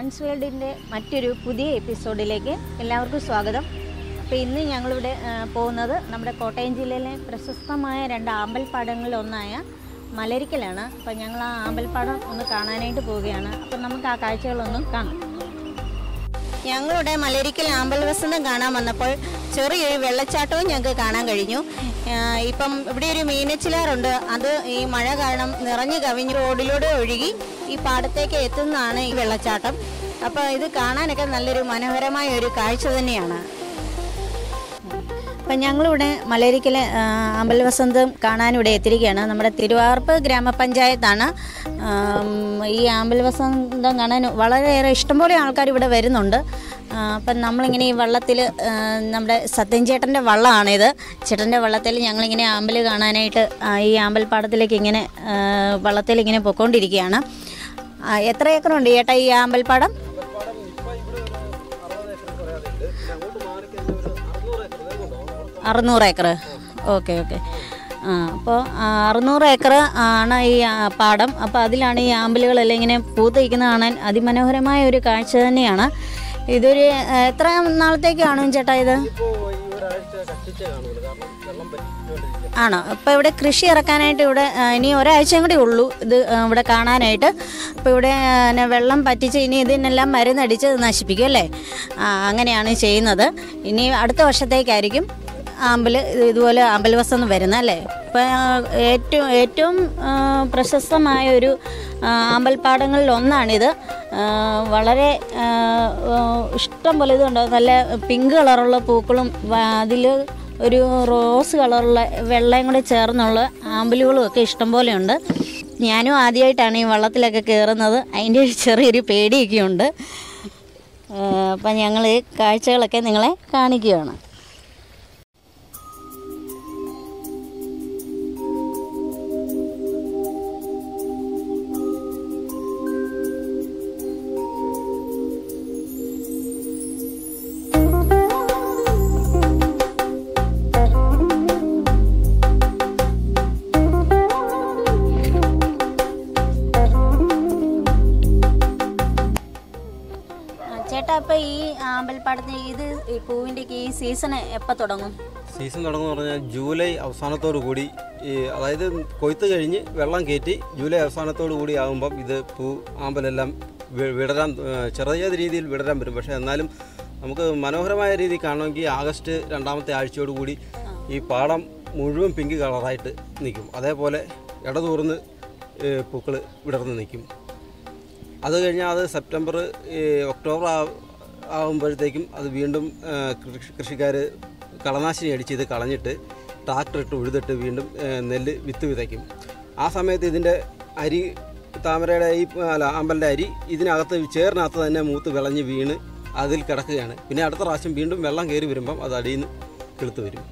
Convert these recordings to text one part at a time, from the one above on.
Dance വേൾഡിൻ്റെ മറ്റൊരു പുതിയ എപ്പിസോഡിലേക്ക് എല്ലാവർക്കും സ്വാഗതം അപ്പോൾ ഇന്ന് ഞങ്ങളിവിടെ ആ, പോകുന്നത് നമ്മുടെ കോട്ടയം ജില്ലയിലെ പ്രശസ്തമായ രണ്ട് ആമ്പൽപ്പാടങ്ങളിൽ ഒന്നായ മലരിക്കലാണ് അപ്പോൾ ഞങ്ങൾ ആ ആമ്പൽപ്പാടം ഒന്ന് കാണാനായിട്ട് പോവുകയാണ് അപ്പോൾ നമുക്ക് ആ കാഴ്ചകളൊന്നും കാണാം ഞങ്ങളുടെ മലരിക്കൽ ആമ്പൽ വസന്തം കാണാൻ വന്നപ്പോൾ ചെറിയൊരു വെള്ളച്ചാട്ടവും ഞങ്ങൾക്ക് കാണാൻ കഴിഞ്ഞു ആ, ഇപ്പം ഇവിടെ ഒരു മീനച്ചിലാറുണ്ട് അത് ഈ മഴ കാരണം നിറഞ്ഞു കവിഞ്ഞ് റോഡിലൂടെ ഒഴുകി ഈ പാടത്തേക്ക് എത്തുന്നതാണ് ഈ വെള്ളച്ചാട്ടം അപ്പോൾ ഇത് കാണാനൊക്കെ നല്ലൊരു മനോഹരമായ ഒരു കാഴ്ച തന്നെയാണ് അപ്പം ഞങ്ങളിവിടെ മലരിക്കലെ ആ, അമ്പലവസന്തം കാണാനിവിടെ എത്തിയിരിക്കുകയാണ് നമ്മുടെ തിരുവാർപ്പ് ഗ്രാമപഞ്ചായത്താണ് ആം, ഈ അമ്പലവസന്തം കാണാൻ വളരെയേറെ ഇഷ്ടംപോലെ ആൾക്കാർ ഇവിടെ വരുന്നുണ്ട് ആ, അപ്പം നമ്മളിങ്ങനെ ഈ വള്ളത്തിൽ നമ്മുടെ സത്യൻ ചേട്ടൻ്റെ വള്ളമാണിത് ചേട്ടൻ്റെ വള്ളത്തിൽ ഞങ്ങളിങ്ങനെ ആമ്പൽ കാണാനായിട്ട് ആ, ഈ ആമ്പൽപ്പാടത്തിലേക്ക് ഇങ്ങനെ ആ, വള്ളത്തിൽ ഇങ്ങനെ പൊയ്ക്കൊണ്ടിരിക്കുകയാണ് ആ, എത്ര ഏക്കറുണ്ട് ചേട്ടാ ഈ ആമ്പൽപ്പാടം പാടം ഇപ്പൊ ഇവിടെ ഒരു അറുപത് ഏക്കർ പറയാറുണ്ട് പിന്നെ അങ്ങോട്ട് മാറി കഴിഞ്ഞാൽ ഒരു അറുന്നൂറ് ഏക്കർ ഇതേ കൊണ്ടോ അറുന്നൂറ് ഏക്കർ ഓക്കെ ഓക്കെ ആ അപ്പോൾ അറുന്നൂറ് ഏക്കർ ആണ് ഈ ആ, പാടം അപ്പോൾ അതിലാണ് ഈ ആമ്പലുകളെല്ലാം ഇങ്ങനെ പൂത്തിരിക്കുന്നത് കാണാൻ അതിമനോഹരമായ ഒരു കാഴ്ച തന്നെയാണ് ഇതൊരു ആ, എത്ര നാളത്തേക്ക് കാണും ചേട്ടാ ഇത് ഇപ്പോ ഈ ഒരാഴ്ച കഷ്ടിച്ചേ കാണുള്ളൂ കാരണം വെള്ളം പറ്റിക്കൊണ്ടിരിക്കുക ആണോ അപ്പോൾ ഇവിടെ കൃഷി ഇറക്കാനായിട്ട് ഇവിടെ ആ, ഇനി ഒരാഴ്ചയും കൂടി ഉള്ളൂ ഇത് ആ, ഇവിടെ കാണാനായിട്ട് അപ്പോൾ ഇവിടെ ആ, പിന്നെ വെള്ളം പറ്റിച്ച് ഇനി ഇതിനെല്ലാം മരുന്നടിച്ച് ഇത് നശിപ്പിക്കും അല്ലേ ആ, അങ്ങനെയാണ് ചെയ്യുന്നത് ഇനി അടുത്ത വർഷത്തേക്കായിരിക്കും ആമ്പൽ ഇത് ഇതുപോലെ ആമ്പൽ വസം വരുന്നത് അല്ലേ ഇപ്പം ആ, ഏറ്റവും ഏറ്റവും ആ, പ്രശസ്തമായ ഒരു ആ, ആമ്പൽപ്പാടങ്ങളിൽ ഒന്നാണിത് ആ, വളരെ ആ, ആ, ഇഷ്ടം പോലെ ഇതുണ്ട് നല്ല പിങ്ക് കളറുള്ള പൂക്കളും അതിൽ ഒരു റോസ് കളറുള്ള വെള്ളയും കൂടെ ചേർന്നുള്ള ആമ്പലുകളും ഒക്കെ ഇഷ്ടംപോലെ ഉണ്ട് ഞാനും ആദ്യമായിട്ടാണ് ഈ വള്ളത്തിലൊക്കെ കയറുന്നത് അതിൻ്റെ ഒരു ചെറിയൊരു പേടിയൊക്കെ ഉണ്ട് അപ്പം ഞങ്ങൾ ഈ കാഴ്ചകളൊക്കെ നിങ്ങളെ കാണിക്കുകയാണ് ആ, ചേട്ടാ അപ്പം ഈ ആമ്പൽപ്പാടത്തിന് ഇത് ഈ പൂവിൻ്റെയൊക്കെ ഈ സീസൺ എപ്പോൾ തുടങ്ങും സീസൺ തുടങ്ങുന്ന പറഞ്ഞാൽ ജൂലൈ അവസാനത്തോടു കൂടി ഈ അതായത് കൊയ്ത്ത് കഴിഞ്ഞ് വെള്ളം കയറ്റി ജൂലൈ അവസാനത്തോടു കൂടി ആകുമ്പം ഇത് പൂ ആമ്പലെല്ലാം വി- വിടരാൻ ഏ, ചെറിയ രീതിയിൽ വിടരാൻ വരും പക്ഷേ എന്നാലും നമുക്ക് മനോഹരമായ രീതിയിൽ കാണണമെങ്കിൽ ആഗസ്റ്റ് രണ്ടാമത്തെ ആഴ്ചയോടുകൂടി ഈ പാടം മുഴുവൻ പിങ്ക് കളറായിട്ട് നിൽക്കും അതേപോലെ ഇടതൂർന്ന് പൂക്കൾ വിടർന്ന് നിൽക്കും അത് കഴിഞ്ഞാൽ അത് സെപ്റ്റംബർ ഈ ഒക്ടോബർ ആ- ആകുമ്പോഴത്തേക്കും അത് വീണ്ടും കൃഷിക്കാർ കളനാശിനി അടിച്ച് ഇത് കളഞ്ഞിട്ട് ട്രാക്ടർ ഇട്ട് ഉഴുതിട്ട് വീണ്ടും ഏ, നെല്ല് വിത്ത് വിതയ്ക്കും ആ സമയത്ത് ഇതിൻ്റെ അരി താമരയുടെ ഈ അല്ല അമ്പലിൻ്റെ അരി ഇതിനകത്ത് ചേറിനകത്ത് തന്നെ മൂത്ത് വിളഞ്ഞ് വീണ് അതിൽ കിടക്കുകയാണ് പിന്നെ അടുത്ത പ്രാവശ്യം വീണ്ടും വെള്ളം കയറി വരുമ്പം അത് അടിയിൽ നിന്ന് കിളുത്ത് വരും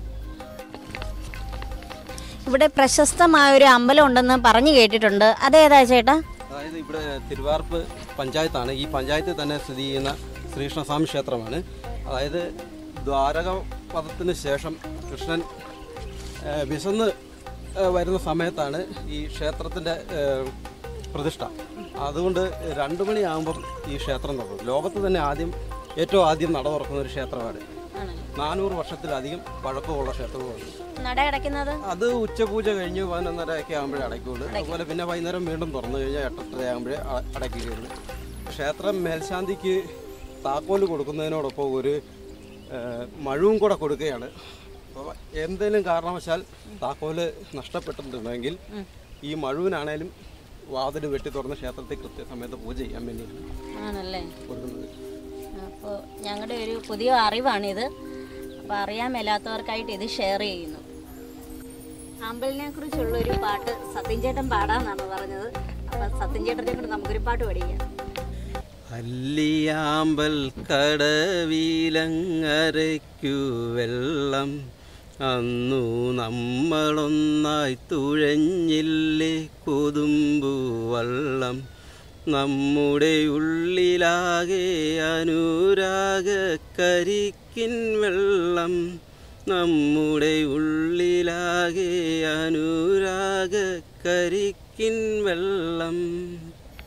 ഇവിടെ പ്രശസ്തമായ ഒരു അമ്പലം ഉണ്ടെന്ന് പറഞ്ഞു കേട്ടിട്ടുണ്ട് അതേതാ ചേട്ടാ അതായത് ഇവിടെ തിരുവാർപ്പ് പഞ്ചായത്താണ് ഈ പഞ്ചായത്തിൽ തന്നെ സ്ഥിതി ചെയ്യുന്ന ശ്രീകൃഷ്ണസ്വാമി ക്ഷേത്രമാണ് അതായത് ദ്വാരക പദത്തിന് ശേഷം കൃഷ്ണൻ ഏ, വിശന്ന് ഏ, വരുന്ന സമയത്താണ് ഈ ക്ഷേത്രത്തിൻ്റെ പ്രതിഷ്ഠ അതുകൊണ്ട് രണ്ട് മണിയാകുമ്പം ഈ ക്ഷേത്രം തുറക്കും ലോകത്ത് തന്നെ ആദ്യം ഏറ്റവും ആദ്യം നട തുറക്കുന്ന ഒരു ക്ഷേത്രമാണ് നാനൂറ് വർഷത്തിലധികം പഴക്കമുള്ള ക്ഷേത്രമാണ് നട അടയ്ക്കുന്നത് അത് ഉച്ചപൂജ കഴിഞ്ഞ് പതിനൊന്നരയൊക്കെ ആകുമ്പോഴേ അടയ്ക്കുള്ളൂ അതുപോലെ പിന്നെ വൈകുന്നേരം വീണ്ടും തുറന്നു കഴിഞ്ഞാൽ എട്ടെട്ടര ആകുമ്പോഴേ അ- അടയ്ക്കുകയുള്ളൂ ക്ഷേത്രം മേൽശാന്തിക്ക് താക്കോല് കൊടുക്കുന്നതിനോടൊപ്പം ഒരു ഏഹ്, മഴവും കൂടെ കൊടുക്കുകയാണ് അപ്പോൾ എന്തെങ്കിലും കാരണവശാൽ താക്കോല് നഷ്ടപ്പെട്ടിട്ടുണ്ടെങ്കിൽ ഈ മഴുവിനാണേലും വാതിൽ വെട്ടി തുറന്ന് ക്ഷേത്രത്തിൽ കൃത്യസമയത്ത് പൂജ ചെയ്യാൻ വേണ്ടിയാണ് ആണല്ലേ കൊടുക്കുന്നത് അപ്പോൾ ഞങ്ങളുടെ ഒരു പുതിയ അറിവാണിത് അപ്പോൾ അറിയാൻ മേലാത്തവർക്കായിട്ട് ഇത് ഷെയർ ചെയ്യുന്നു അമ്പലിനെ കുറിച്ചുള്ള ഒരു പാട്ട് സത്യൻ ചേട്ടൻ പാടാന്നാണ് പറഞ്ഞത് അപ്പം സത്യൻ ചേട്ടനെ കൊണ്ട് നമുക്കൊരു പാട്ട് പഠിക്കാം അല്ലിയാമ്പൽ കടവിലങ്ങരയ്ക്കു വെള്ളം അന്നു നമ്മളൊന്നായി തുഴഞ്ഞില്ലേ കൊതുമ്പു വള്ളം നമ്മുടെ ഉള്ളിലാകെ അനുരാഗ കരിക്കിൻ വെള്ളം നമ്മുടെ ഉള്ളിലാകെ അനുരാഗ കരിക്കിൻ വെള്ളം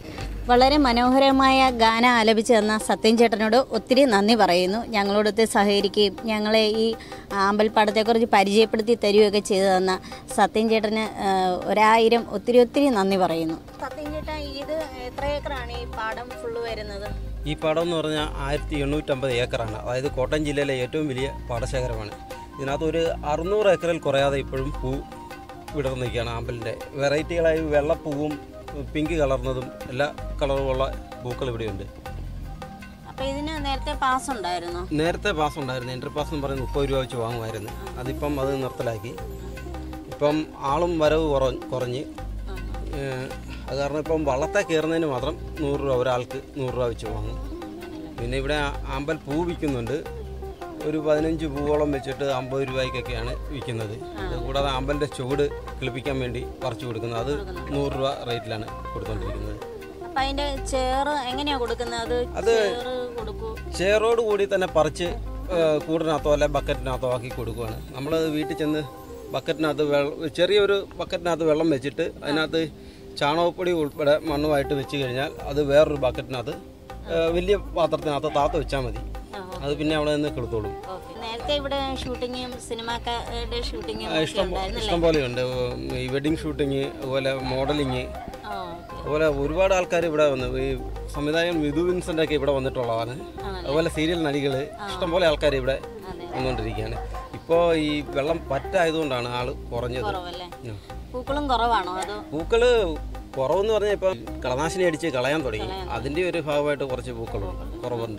വളരെ മനോഹരമായ ഗാനം ആലപിച്ചു തന്ന സത്യൻ ചേട്ടനോട് ഒത്തിരി നന്ദി പറയുന്നു ഞങ്ങളോടൊത്ത് സഹകരിക്കുകയും ഞങ്ങളെ ഈ അമ്പൽപ്പാടത്തെക്കുറിച്ച് പരിചയപ്പെടുത്തി തരികയൊക്കെ ചെയ്തു തന്ന സത്യൻ ചേട്ടന് ആ, ഒരായിരം ഒത്തിരി ഒത്തിരി നന്ദി പറയുന്നു സത്യൻ ചേട്ടാ ഇത് എത്ര ഏക്കറാണ് ഈ പാടം ഫുള്ള് വരുന്നത് ഈ പാടം എന്ന് പറഞ്ഞാൽ ആയിരത്തി എണ്ണൂറ്റമ്പത് ഏക്കറാണ് അതായത് കോട്ടയം ജില്ലയിലെ ഏറ്റവും വലിയ പാടശേഖരമാണ് ഇതിനകത്ത് ഒരു അറുന്നൂറ് ഏക്കറിൽ കുറയാതെ ഇപ്പോഴും പൂ വിടർന്ന് നിൽക്കുകയാണ് ആമ്പലിൻ്റെ വെറൈറ്റികളായി വെള്ളപ്പൂവും പിങ്ക് കളർന്നതും എല്ലാ കളറുമുള്ള പൂക്കൾ ഇവിടെയുണ്ട് അപ്പോൾ ഇതിന് നേരത്തെ പാസ് ഉണ്ടായിരുന്നോ നേരത്തെ പാസ് ഉണ്ടായിരുന്നു എൻട്രി പാസ് എന്ന് പറയുന്നത് മുപ്പത് രൂപ വെച്ച് വാങ്ങുമായിരുന്നു അതിപ്പം അത് നിർത്തലാക്കി ഇപ്പം ആളും വരവ് കുറ കുറഞ്ഞ് ഏഹ്, അത് കാരണം ഇപ്പം വള്ളത്തെ കയറുന്നതിന് മാത്രം നൂറ് രൂപ ഒരാൾക്ക് നൂറ് രൂപ വെച്ച് വാങ്ങും പിന്നെ ഇവിടെ ആ- ആമ്പൽ പൂ വിൽക്കുന്നുണ്ട് ഒരു പതിനഞ്ച് പൂവോളം വെച്ചിട്ട് അമ്പത് രൂപയ്ക്കൊക്കെയാണ് വിൽക്കുന്നത് അത് കൂടാതെ ആമ്പലിൻ്റെ ചുവട് കിളിപ്പിക്കാൻ വേണ്ടി പറിച്ചു കൊടുക്കുന്നത് അത് നൂറ് രൂപ റേറ്റിലാണ് കൊടുത്തുകൊണ്ടിരിക്കുന്നത് അപ്പം അതിൻ്റെ ചേറ് എങ്ങനെയാണ് കൊടുക്കുന്നത് അത് ചേറ് കൊടുക്കൂ ചേറോട് കൂടി തന്നെ പറിച്ച് ഏഹ്, കൂടിനകത്തോ അല്ലെ ബക്കറ്റിനകത്തോ ആക്കി കൊടുക്കുകയാണ് നമ്മൾ വീട്ടിൽ ചെന്ന് ബക്കറ്റിനകത്ത് വെള്ളം ചെറിയൊരു ബക്കറ്റിനകത്ത് വെള്ളം വെച്ചിട്ട് അതിനകത്ത് ചാണകപ്പൊടി ഉൾപ്പെടെ മണ്ണുമായിട്ട് വെച്ച് കഴിഞ്ഞാൽ അത് വേറൊരു ബക്കറ്റിനകത്ത് ഏഹ്, വലിയ പാത്രത്തിനകത്ത് താത്ത വെച്ചാൽ മതി അത് പിന്നെ അവിടെ നിന്ന് കിളുത്തോളും ഓക്കെ നേരത്തെ ഇവിടെ ഷൂട്ടിങ്ങും സിനിമാക്കാരുടെ ഷൂട്ടിങ്ങും ആ, ഇഷ്ടം ഇഷ്ടം പോലെയുണ്ട് ഈ വെഡിങ് ഷൂട്ടിങ് അതുപോലെ മോഡലിങ് അതുപോലെ ഒരുപാട് ആൾക്കാർ ഇവിടെ വന്ന് ഈ സംവിധായകൻ വിധു വിൻസെൻ്റ് ഒക്കെ ഇവിടെ വന്നിട്ടുള്ളതാണ് അതുപോലെ സീരിയൽ നടികൾ ഇഷ്ടംപോലെ ആൾക്കാർ ഇവിടെ വന്നുകൊണ്ടിരിക്കുകയാണ് ഇപ്പോൾ ഈ വെള്ളം പറ്റായതുകൊണ്ടാണ് ആൾ കുറഞ്ഞത് കുറവല്ലേ ഉം. പൂക്കളും കുറവാണോ അതോ പൂക്കള് കുറവെന്ന് പറഞ്ഞാൽ ഇപ്പം കളനാശിനി അടിച്ച് കളയാൻ തുടങ്ങി അതിൻ്റെ ഒരു ഭാഗമായിട്ട് കുറച്ച് പൂക്കളുണ്ട് കുറവുണ്ട്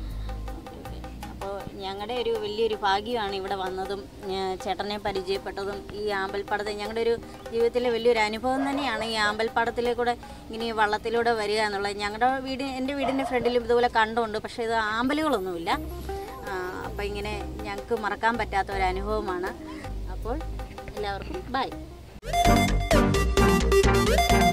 അപ്പോൾ ഞങ്ങളുടെ ഒരു വലിയൊരു ഭാഗ്യമാണ് ഇവിടെ വന്നതും ഞാൻ ചേട്ടനെ പരിചയപ്പെട്ടതും ഈ ആമ്പൽപ്പാടത്തെ ഞങ്ങളുടെ ഒരു ജീവിതത്തിലെ വലിയൊരു അനുഭവം തന്നെയാണ് ഈ ആമ്പൽപ്പാടത്തിലേക്കൂടെ ഇങ്ങനെ ഈ വള്ളത്തിലൂടെ വരിക എന്നുള്ളത് ഞങ്ങളുടെ വീട് എൻ്റെ വീടിൻ്റെ ഫ്രണ്ടിലും ഇതുപോലെ കണ്ടുണ്ട് പക്ഷേ ഇത് ആമ്പലുകളൊന്നുമില്ല അപ്പോൾ ഇങ്ങനെ ഞങ്ങൾക്ക് മറക്കാൻ പറ്റാത്ത ഒരു അനുഭവമാണ് അപ്പോൾ എല്ലാവർക്കും ബൈ